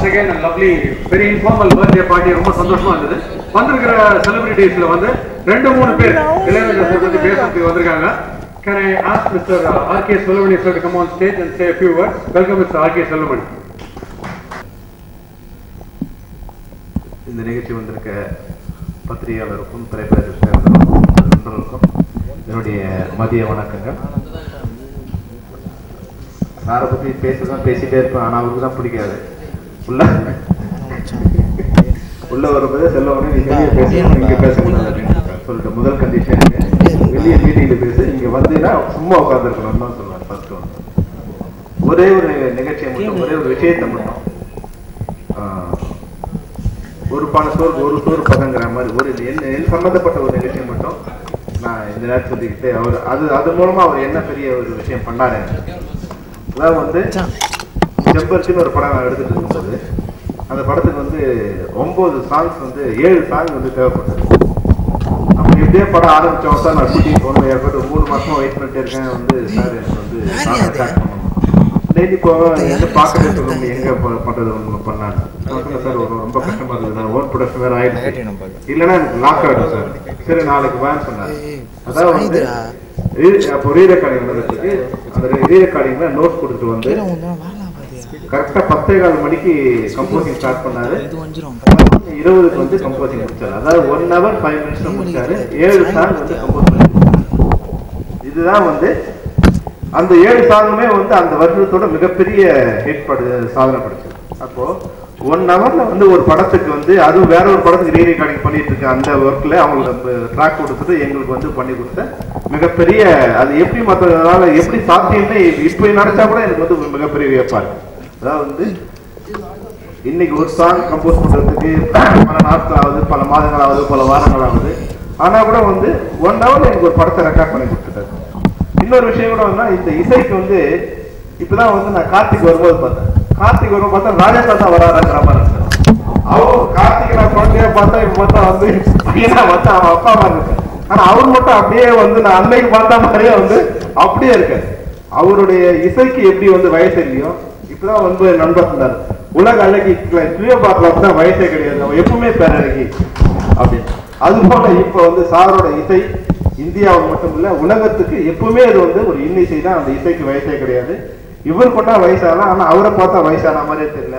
Once again lovely very informal birthday party ரொம்ப சந்தோஷமா இருந்தது வந்திருக்கிற செலிபிரிட்டிஸ்ல வந்து ரெண்டு மூணு பேர் இளையராஜா சார் பத்தி பேசுறதுக்கு வந்திருக்காங்க Can I ask Mr. R.K. Selvaman sir to come on stage and say a few words? Welcome Mr. R.K. Selvaman. இந்த நிகழ்ச்சி வந்திருக்க பத்திரிகையாளருக்கும் திரைப்பட நண்பர்களுக்கும் நண்பர்களுக்கும் என்னுடைய மதிய வணக்கங்கள் சாரை பத்தி பேசதான் பேசிட்டே இருப்பேன் ஆனா அவருக்கு தான் பிடிக்காது உள்ள உள்ள வரும்போது செல்லவனே நீ வெளியே பேசணும் இங்க பேசக்கூடாது அப்படின்னு சொல்லிட்டு முதல் கண்டிஷன் வெளியே மீட்டிங்ல பேசு இங்க வந்தீங்கன்னா சும்மா உட்காந்துருக்கணும் தான் சொல்லுவேன் ஃபர்ஸ்ட் ஒன்று ஒரே ஒரு நிகழ்ச்சியை மட்டும் ஒரே ஒரு விஷயத்தை மட்டும் ஆஹ், ஒரு பானை சோறு ஒரு சோறு பதங்கிற மாதிரி ஒரு என்ன என் சம்பந்தப்பட்ட ஒரு நிகழ்ச்சியை மட்டும் நான் இந்த நேரத்தில் சொல்லிக்கிட்டு அவர் அது அது மூலமா அவர் என்ன பெரிய ஒரு விஷயம் பண்ணாரு அதாவது வந்து செம்பருத்தின்னு ஒரு படம் நான் எடுத்துட்டு இருக்கும்போது அந்த படத்துக்கு வந்து ஒன்பது சாங்ஸ் வந்து ஏழு சாங் வந்து தேவைப்பட்டது அப்போ இப்படியே படம் ஆரம்பிச்சோம் சார் நான் ஷூட்டிங் போகணும் ஏற்பட்டு ஒரு மூணு மாசமா வெயிட் பண்ணிட்டே இருக்கேன் வந்து சார் எனக்கு வந்து ஸ்டார்ட் பண்ணணும் டெய்லி போவேன் எங்க பார்க்கவே சொல்லுங்க எங்க ப- பண்றது ஒண்ணு பண்ணாங்க நான் சொன்னேன் சார் ஒரு ரொம்ப கஷ்டமா இருக்குது நான் ஓன் ப்ரொடக்ஷன் வேற ஆயிடுச்சு இல்லைன்னா எனக்கு லாக் ஆகிடும் சார் சரி நாளைக்கு வான்னு சொன்னார் அதாவது வந்து re- அப்போ ரீ ரெக்கார்டிங் நடந்துருக்கு அந்த ரீ ரெக்கார்டிங்ல நோட் கொடுத்துட்டு வந்து கரெக்டா பத்தே கால் மணிக்கு கம்போசிங் ஸ்டார்ட் பண்ணாரு இருபதுக்கு வந்து கம்போசிங் முடிச்சாரு அதாவது ஒன் ஹவர் ஃபைவ் மினிட்ஸ்ல முடிச்சாரு ஏழு சாங் வந்து கம்போஸ் பண்ணி இதுதான் வந்து அந்த ஏழு சாங்குமே வந்து அந்த வருஷத்தோட மிகப்பெரிய ஹிட் படு சாதனை படைச்சது அப்போ ஒன் ஹவர்ல வந்து ஒரு படத்துக்கு வந்து அதுவும் வேற ஒரு படத்துக்கு ரீ ரெக்கார்டிங் பண்ணிட்டு இருக்க அந்த ஒர்க்ல அவங்களுக்கு ட்ராக் கொடுத்துட்டு எங்களுக்கு வந்து பண்ணி கொடுத்த மிகப்பெரிய அது எப்படி மற்றதுனால எப்படி சாத்தியம்னு இப்ப நினைச்சா கூட எனக்கு வந்து ஒரு மிகப்பெரிய வியப்பா இருக்கு அதாவது வந்து இன்னைக்கு ஒரு சாங் கம்போஸ் பண்றதுக்கு பல நாட்கள் ஆகுது பல மாதங்கள் ஆகுது பல வாரங்கள் ஆகுது ஆனா கூட வந்து ஒன் ஹவர்ல எனக்கு ஒரு படத்தை ரெக்கார்ட் பண்ணி கொடுத்துட்டாரு இன்னொரு விஷயம் கூட வந்து இந்த இசைக்கு வந்து இப்பதான் வந்து நான் கார்த்திக் வரும்போது பார்த்தேன் கார்த்திக் வரும்போது பார்த்தா ராஜா தாத்தா வராருங்கிற மாதிரி இருந்தது அவர் கார்த்திக் நான் குழந்தையா பார்த்தா இப்ப பார்த்தா வந்து பையனா பார்த்தா அவன் அப்பா மாதிரி இருக்கு ஆனா அவர் மட்டும் அப்படியே வந்து நான் அன்னைக்கு பார்த்த மாதிரியே வந்து அப்படியே இருக்காரு அவருடைய இசைக்கு எப்படி வந்து வயசு இல்லையோ இப்பதான் வந்து என் நண்பர் சொன்னார் உலக அழகி கிளியோபாட்ரா தான் வயசே கிடையாது அவன் எப்பவுமே பேரழகி அப்படின்னு அது போல இப்ப வந்து சாரோட இசை இந்தியாவுக்கு மட்டும் இல்ல உலகத்துக்கு எப்பவுமே அது வந்து ஒரு இன்னிசை தான் அந்த இசைக்கு வயசே கிடையாது இவர் கொண்டா வயசானா ஆனா அவரை பார்த்தா வயசான மாதிரியே தெரியல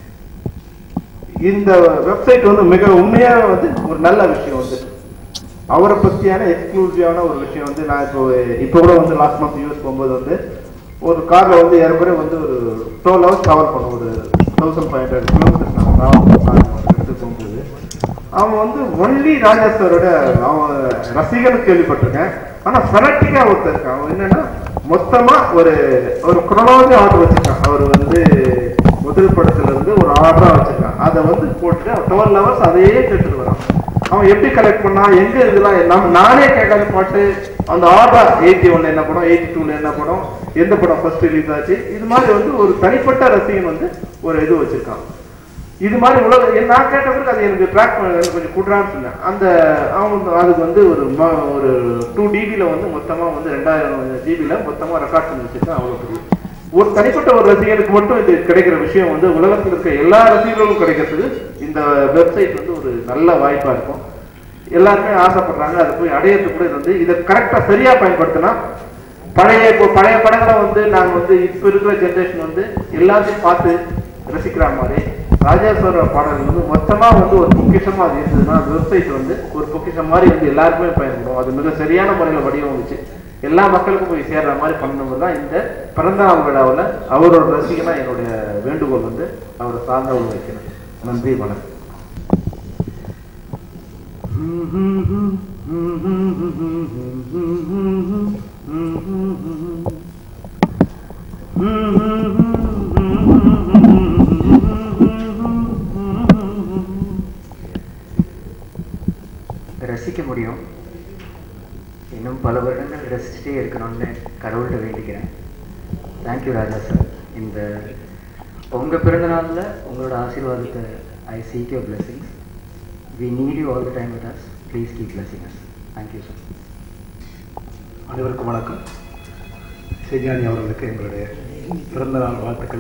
இந்த வெப்சைட் வந்து மிக உண்மையான வந்து ஒரு நல்ல விஷயம் வந்து அவரை பத்தியான எக்ஸ்க்ளூசிவான ஒரு விஷயம் வந்து நான் இப்போ இப்போ கூட வந்து லாஸ்ட் மந்த் யூஸ் போகும்போது வந்து ஒரு கார்ல வந்து ஏறக்குறைய வந்து ஒரு டுவெல் ஹவர்ஸ் ட்ராவல் பண்ணும் ஒரு தௌசண்ட் ஃபைவ் ஹண்ட்ரட் கிலோமீட்டர்ஸ் நான் ட்ராவல் எடுத்து போகும்போது அவன் வந்து ஒன்லி ராஜா சாரோட அவன் ரசிகன் கேள்விப்பட்டிருக்கேன் ஆனா ஃபெனட்டிக்கா ஒருத்தர் இருக்கான் அவன் என்னன்னா மொத்தமா ஒரு ஒரு குரோனாலஜி ஆர்டர் வச்சிருக்கான் அவர் வந்து முதல் படத்துல இருந்து ஒரு ஆர்டரா வச்சிருக்கான் அதை வந்து போட்டு டுவெல் ஹவர்ஸ் அதையே கேட்டுட்டு வரான் அவன் எப்படி கலெக்ட் பண்ணா எங்க இதெல்லாம் நம்ம நானே கேட்காத பாட்டு அந்த ஆர்டர் எயிட்டி ஒன்ல என்ன படம் எயிட்டி டூல என்ன படம் எந்த படம் ஃபர்ஸ்ட் ரிலீஸ் ஆச்சு இது மாதிரி வந்து ஒரு தனிப்பட்ட ரசிகன் வந்து ஒரு இது வச்சிருக்கான் இது மாதிரி உலக எ- நான் கேட்ட பிறகு அது எனக்கு ட்ராக் கொஞ்சம் குடுறான்னு சொன்னேன் அந்த அவங்க அதுக்கு வந்து ஒரு ம- ஒரு டூ டிபியில் வந்து மொத்தமாக வந்து ரெண்டாயிரம் ஜிபியில் மொத்தமாக ரெக்கார்ட் பண்ணி வச்சிருக்கேன் அவ்வளோ பெரிய ஒரு தனிப்பட்ட ஒரு ரசிகனுக்கு மட்டும் இது கிடைக்கிற விஷயம் வந்து உலகத்தில் இருக்க எல்லா ரசிகர்களும் கிடைக்கிறதுக்கு இந்த வெப்சைட் வந்து ஒரு நல்ல வாய்ப்பா இருக்கும் எல்லாருமே ஆசைப்படுறாங்க அது போய் அடையறதுக்கு கூட இது வந்து இதை கரெக்டா சரியா பயன்படுத்தினா பழைய இப்போ பழைய படங்களை வந்து நாங்க வந்து இப்ப இருக்கிற ஜெனரேஷன் வந்து எல்லாத்தையும் பார்த்து ரசிக்கிற மாதிரி ராஜா சார் பாடல் வந்து மொத்தமா வந்து ஒரு பொக்கிஷமா அது இருந்ததுன்னா அந்த வெப்சைட் வந்து ஒரு பொக்கிஷம் மாதிரி வந்து எல்லாருக்குமே பயன்படும் அது மிக சரியான முறையில் வடிவமைச்சு எல்லா மக்களுக்கும் போய் சேர்ற மாதிரி பண்ணணும் தான் இந்த பிறந்த நாள் விழாவில் அவரோட ரசிகனா என்னுடைய வேண்டுகோள் வந்து அவரை சார்ந்தவங்க வைக்கணும் நன்றி வணக்கம் ரசிக்க முடியும் இன்னும் பல வருடங்கள் ரசிச்சுட்டே இருக்கணும்னு கடவுள்கிட்ட வேண்டிக்கிறேன் தேங்க்யூ ராஜா சார் இந்த உங்கள் பிறந்தநாளில் உங்களோட ஆசீர்வாதத்தை I seek your blessings we need you all the time with us please keep blessing us thank you sir அனைவருக்கும் வணக்கம் செய்யானி அவர்களுக்கு எங்களுடைய பிறந்த நாள் வாழ்த்துக்களை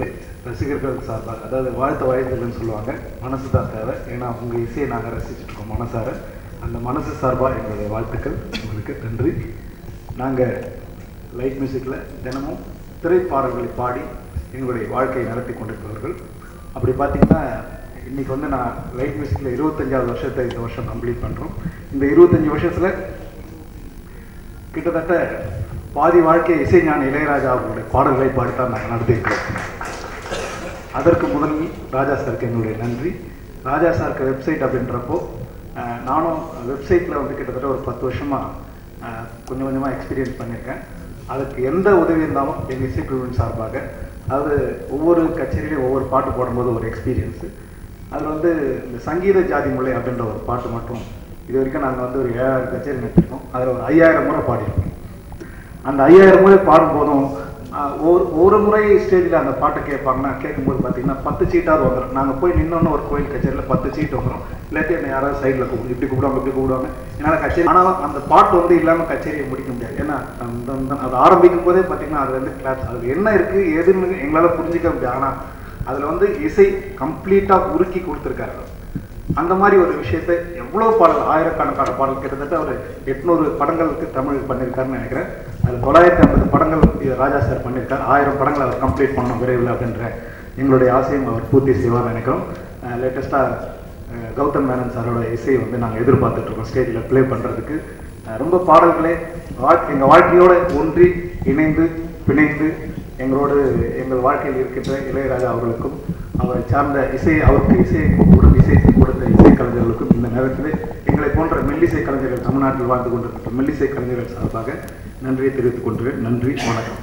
ரசிகர்கள் சார்பாக அதாவது வாழ்த்த வயதுலன்னு சொல்லுவாங்க மனசு தான் தேவை ஏன்னா உங்கள் இசையை நாங்கள் ரசிச்சுட்டு இருக்கோம் மனசார அந்த மனசு சார்பாக எங்களுடைய வாழ்த்துக்கள் உங்களுக்கு நன்றி நாங்கள் லைட் மியூசிக்கில் தினமும் திரைப்பாடல்களை பாடி எங்களுடைய வாழ்க்கையை நடத்தி கொண்டிருப்பவர்கள் அப்படி பார்த்தீங்கன்னா இன்னைக்கு வந்து நான் லைட் மியூசிக்கில் இருபத்தஞ்சாவது வருஷத்தை இந்த வருஷம் கம்ப்ளீட் பண்ணுறோம் இந்த இருபத்தஞ்சு வருஷத்தில் கிட்டத்தட்ட பாதி வாழ்க்கை இசைஞான இளையராஜா அவர்களுடைய பாடல்களை பாடித்தான் நாங்கள் நடத்தியிருக்கிறோம் அதற்கு முதல் ராஜா சாருக்கு எங்களுடைய நன்றி ராஜா சாருக்கு வெப்சைட் அப்படின்றப்போ அஹ், நானும் வெப்சைட்டில் வந்து கிட்டத்தட்ட ஒரு பத்து வருஷமாக கொஞ்சம் கொஞ்சமாக எக்ஸ்பீரியன்ஸ் பண்ணியிருக்கேன் அதுக்கு எந்த உதவி இருந்தாலும் எங்கள் இசைக்குழுவின் சார்பாக அதாவது ஒவ்வொரு கச்சேரியிலையும் ஒவ்வொரு பாட்டு போடும்போது ஒரு எக்ஸ்பீரியன்ஸு அதில் வந்து இந்த சங்கீத ஜாதி முல்லை அப்படின்ற ஒரு பாட்டு மட்டும் இது வரைக்கும் நாங்கள் வந்து ஒரு ஏழாயிரம் கச்சேரி நடத்திருக்கோம் அதில் ஒரு ஐயாயிரம் முறை பாடியிருக்கோம் அந்த ஐயாயிரம் முறை பாடும்போதும் ஆஹ், ஒரு ஒரு முறை ஸ்டேஜில் அந்த பாட்டை கேட்பாங்கன்னா கேட்கும்போது பார்த்தீங்கன்னா பத்து சீட்டாவது வந்துடும் நாங்கள் போய் நின்னோன்னு ஒரு கோயில் கச்சேரியில் பத்து சீட் வந்துடும் இல்லாட்டி என்ன யாராவது சைடில் கூப்பிடு இப்படி கூப்பிடுவாங்க இப்படி கூப்பிடுவாங்க என்னால் கச்சேரி ஆனால் அந்த பாட்டு வந்து இல்லாமல் கச்சேரியை முடிக்க முடியாது ஏன்னா அந்த அந்த- அது ஆரம்பிக்கும் போதே பார்த்தீங்கன்னா அது வந்து கிளாஸ் அது என்ன இருக்குது எதுன்னு எங்களால் புரிஞ்சிக்க முடியாது ஆனால் அதில் வந்து இசை கம்ப்ளீட்டாக உருக்கி கொடுத்துருக்காரு அந்த மாதிரி ஒரு விஷயத்தை எவ்வளோ பாடல் ஆயிரக்கணக்கான பாடல் கிட்டத்தட்ட ஒரு எட்நூறு படங்களுக்கு தமிழ் பண்ணியிருக்காருன்னு நினைக்கிறேன் அதில் தொள்ளாயிரத்தி ஐம்பது படங்கள் இது ராஜா சார் பண்ணியிருக்கார் ஆயிரம் படங்கள் அவர் கம்ப்ளீட் பண்ணணும் விரைவில் அப்படின்ற எங்களுடைய ஆசையும் அவர் பூர்த்தி செய்வார்னு நினைக்கிறோம் லேட்டஸ்ட்டாக கௌதம் மேனன் சாரோட இசையை வந்து நாங்கள் எதிர்பார்த்துட்டு இருக்கோம் ஸ்டேஜில் ப்ளே பண்ணுறதுக்கு ரொம்ப பாடல்களே வாழ் எங்கள் வாழ்க்கையோட ஒன்றி இணைந்து பிணைந்து எங்களோடு எங்கள் வாழ்க்கையில் இருக்கின்ற இளையராஜா அவர்களுக்கும் அவரை சார்ந்த இசை அவருக்கு இசையை கொடுத்த இசை கொடுத்த இசை கலைஞர்களுக்கும் இந்த நேரத்தில் எங்களை போன்ற மெல்லிசை கலைஞர்கள் தமிழ்நாட்டில் வாழ்ந்து கொண்டிருக்கின்ற மெல்லிசை கலைஞர்கள் சார்பாக நன்றியை தெரிவித்துக் கொள்கிறேன் நன்றி வணக்கம்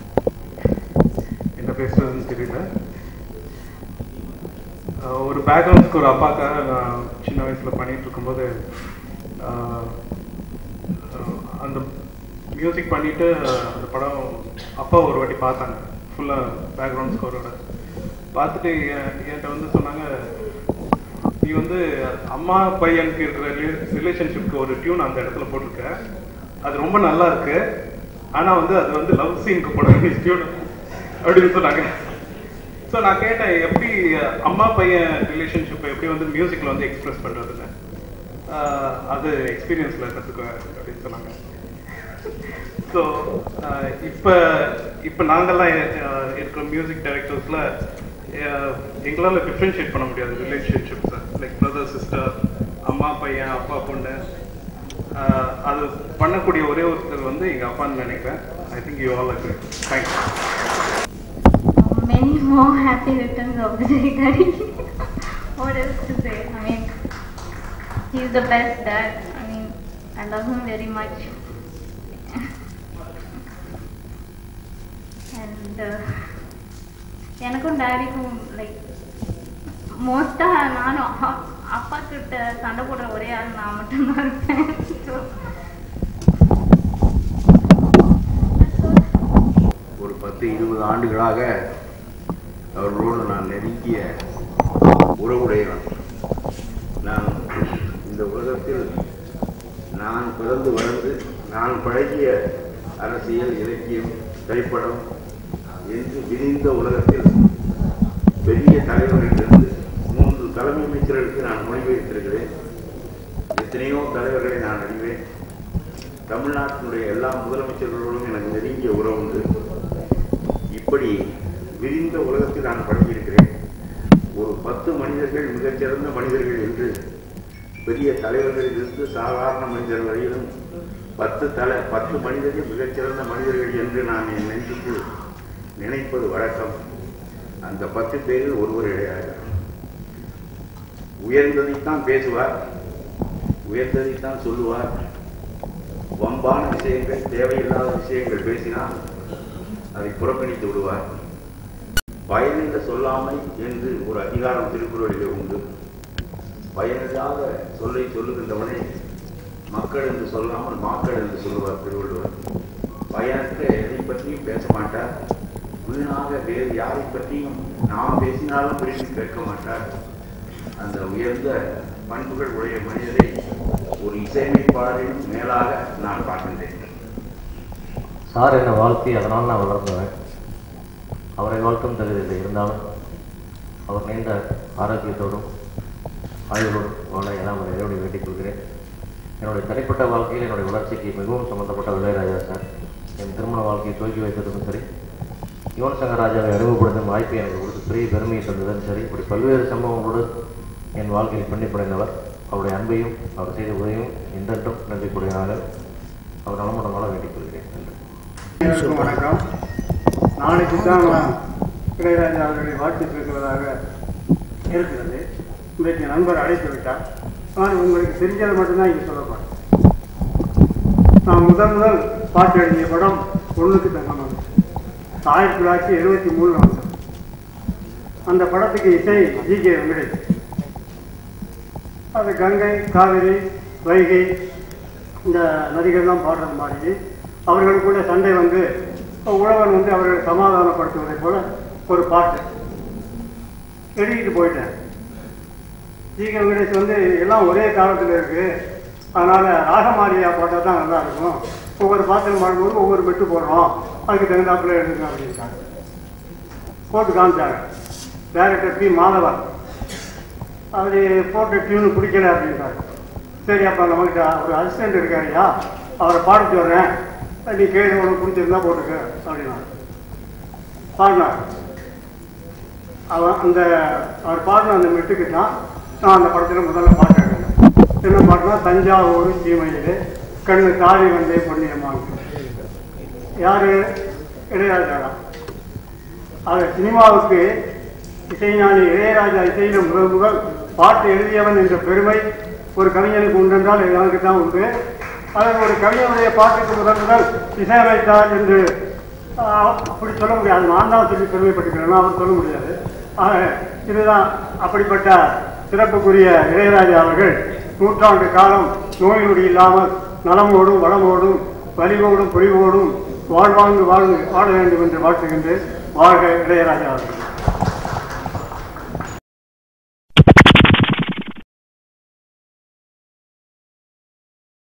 என்ன பேசுறதுன்னு தெரியல ஆஹ் ஒரு பேக்ரவுண்ட் ஒரு அப்பாக்காக நான் சின்ன வயசுல பண்ணிட்டு இருக்கும்போது ஆஹ் ஆஹ் அந்த மியூசிக் பண்ணிட்டு அந்த படம் அப்பா ஒரு வாட்டி பார்த்தாங்க ஃபுல்லா பேக்ரவுண்ட் ஸ்கோரோட பார்த்துட்டு என்- என்கிட்ட வந்து சொன்னாங்க நீ வந்து அம்மா பையனுக்கு இருக்கிற ரிலேஷன்ஷிப்க்கு ஒரு டியூன் அந்த இடத்துல போட்டிருக்க அது ரொம்ப நல்லா இருக்கு ஆனா வந்து அது வந்து லவ் சீனுக்கு போட வேண்டிய டியூன் அப்படின்னு சொன்னாங்க ஸோ நான் கேட்டேன் எப்படி அம்மா பையன் ரிலேஷன்ஷிப்பை எப்படி வந்து மியூசிக்ல வந்து எக்ஸ்பிரஸ் பண்றதுன்னு ஆஹ் அது எக்ஸ்பீரியன்ஸ்ல கற்றுக்க அப்படின்னு சொன்னாங்க ஸோ இப்போ இப்போ நாங்கெல்லாம் அஹ், இருக்கிற மியூசிக் டைரக்டர்ஸ்ல எங்களால் டிஃப்ரென்ஷியேட் பண்ண முடியாது ரிலேஷன்ஷிப்ஸ் லைக் பிரதர் சிஸ்டர் அம்மா பையன் அப்பா பொண்ணு அஹ், அது பண்ணக்கூடிய ஒரே ஒருத்தர் வந்து எங்க அப்பான்னு நினைக்கிறேன் I think you all agree thanks many more happy returns of the day, Daddy. what else to say? I mean, he's the best dad. I mean, I love him very much. and uh, எனக்கும் டேடிக்கும் like மோஸ்ட்டாக நானும் அ- அப்பா கிட்ட சண்டை போடுற ஒரே ஆள் நான் மட்டும்தான் இருப்பேன் So, that's all. ஒரு பத்து இருபது ஆண்டுகளாக அவர்களோடு நான் நெருங்கிய உறவுடையவன் நான் இந்த உலகத்தில் நான் பிறந்து வளர்ந்து நான் பழகிய அரசியல் இலக்கியம் திரைப்படம் என்று விரிந்த உலகத்தில் பெரிய தலைவர்களிலிருந்து மூன்று தலைமை அமைச்சர்களுக்கு நான் மொழிபெயர்த்திருக்கிறேன் எத்தனையோ தலைவர்களை நான் அறிவேன் தமிழ்நாட்டினுடைய எல்லா முதலமைச்சர்களோடும் எனக்கு நெருங்கிய உறவு உண்டு இப்படி விரிந்த உலகத்தில் நான் பழகியிருக்கிறேன் ஒரு பத்து மனிதர்கள் மிகச்சிறந்த மனிதர்கள் என்று பெரிய தலைவர்களிலிருந்து சாதாரண மனிதர் வரையிலும் பத்து தலை பத்து மனிதர்கள் மிகச்சிறந்த மனிதர்கள் என்று நான் என் நெஞ்சுக்குள் நினைப்பது வழக்கம் அந்த பத்து பேரில் ஒருவர் இடையாக உயர்ந்ததைத்தான் பேசுவார் உயர்ந்ததைத்தான் சொல்லுவார் வம்பான விஷயங்கள் தேவையில்லாத விஷயங்கள் பேசினால் அதை புறக்கணித்து விடுவார் பயனில்ல சொல்லாமை என்று ஒரு அதிகாரம் திருக்குறளிலே உண்டு பயனில்லாத சொல்லை சொல்லுகின்றவனை மக்கள் என்று சொல்லாமல் மாக்கள் என்று சொல்லுவார் திருவள்ளுவர் பயனற்ற எதை பற்றியும் பேச மாட்டார் வீணாக வேறு யாரை பற்றியும் நாம் பேசினாலும் விரும்பி கேட்க மாட்டார் அந்த உயர்ந்த பண்புகள் உடைய மனிதரை ஒரு இசையமைப்பாளரின் மேலாக நான் பார்க்கின்றேன் சார் என்னை வாழ்த்தி அதனால் நான் வளர்ந்தேன் அவரை வாழ்த்தும் தகுதியில் இருந்தாலும் அவர் நீண்ட ஆரோக்கியத்தோடும் ஆய்வுடன் வாழ எல்லாம் அதை இறைவனை வேண்டிக் கொள்கிறேன் என்னுடைய தனிப்பட்ட வாழ்க்கையில் என்னுடைய வளர்ச்சிக்கு மிகவும் சம்பந்தப்பட்ட இளையராஜா சார் என் திருமண வாழ்க்கையை துவக்கி வைத்ததும் சரி யுவன் சங்கர் ராஜாவை அறிமுகப்படுத்தும் வாய்ப்பை எனக்கு கொடுத்து பெரிய பெருமையை தந்ததும் சரி இப்படி பல்வேறு சம்பவங்களோடு என் வாழ்க்கையில் பின்னிப்படைந்தவர் அவருடைய அன்பையும் அவர் செய்த உதவியும் என்றென்றும் நன்றி கூறினார்கள் அவர் நலமுடன் வாழ வேண்டிக் கொள்கிறேன் நன்றி அனைவருக்கும் வணக்கம் நாளைக்கு தான் இளையராஜா அவர்களை வாழ்த்து பேசுவதாக இருக்கிறது இன்றைக்கு என் நண்பர் அழைத்து விட்டார் நான் உங்களுக்கு தெரிஞ்சதை மட்டும்தான் இங்கே சொல்ல போறேன் நான் முதல் முதல் பாட்டு எழுதிய படம் பொண்ணுக்கு தங்கம் வந்து ஆயிரத்தி தொள்ளாயிரத்தி எழுபத்தி மூணுல வந்தது அந்த படத்துக்கு இசை ஜி கே வெங்கடேஷ் அது கங்கை காவிரி வைகை இந்த நதிகள்லாம் பாடுறது மாதிரி அவர்கள் கூட சண்டை வந்து உழவன் வந்து அவர்களை சமாதானப்படுத்துவதை போல ஒரு பாட்டு எழுதிட்டு போயிட்டேன் ஜி கே வெங்கடேஷ் வந்து எல்லாம் ஒரே காலத்தில் இருக்கு அதனால ராகமாரியா போட்டால் தான் நல்லா இருக்கும் ஒவ்வொரு பாத்திரம் பாடும்போது ஒவ்வொரு மெட்டு போடுறோம் அதுக்கு தகுந்தாப்புல எழுதுங்க அப்படின்ட்டாங்க போட்டு காமிச்சாங்க டேரக்டர் பி மாதவன் அவர் போட்ட டியூனு பிடிக்கல அப்படின்றாரு சரி அப்போ நம்மகிட்ட ஒரு அசிஸ்டன்ட் இருக்காருயா அவரை பாட சொல்கிறேன் நீ கேள்வி உனக்கு பிடிச்சிருந்தா போட்டுக்க அப்படின்னா பாடினார் அவன் அந்த அவர் பாடின அந்த மெட்டுக்கு தான் நான் அந்த படத்தில் முதல்ல பாட்டு எழுதினேன் என்ன பாட்டுனா தஞ்சாவூர் சீமையிலே கண்ணு தாரி வந்தே பொன்னியம்மாங்க யாரு இளையராஜா தான் ஆக சினிமாவுக்கு இசைஞானி இளையராஜா இசையில முதல் முதல் பாட்டு எழுதியவன் என்ற பெருமை ஒரு கவிஞனுக்கு உண்டென்றால் எனக்கு தான் உண்டு அதற்கு ஒரு கவிஞனுடைய பாட்டுக்கு முதல் முதல் இசையமைத்தார் என்று ஆஹ், அப்படி சொல்ல முடியாது நான் தான் சொல்லி பெருமைப்பட்டுக்கிறேன் அவர் சொல்ல முடியாது ஆக இதுதான் அப்படிப்பட்ட சிறப்புக்குரிய இளையராஜா அவர்கள் நூற்றாண்டு காலம் நோய் நொடி இல்லாமல் நலமோடும் வளமோடும் வலிவோடும் பொலிவோடும் வாழ்வாங்கு வாழ்ந்து வாழ வேண்டும் என்று வாழ்த்துகின்றேன் வாழ்க இளையராஜா அவர்கள்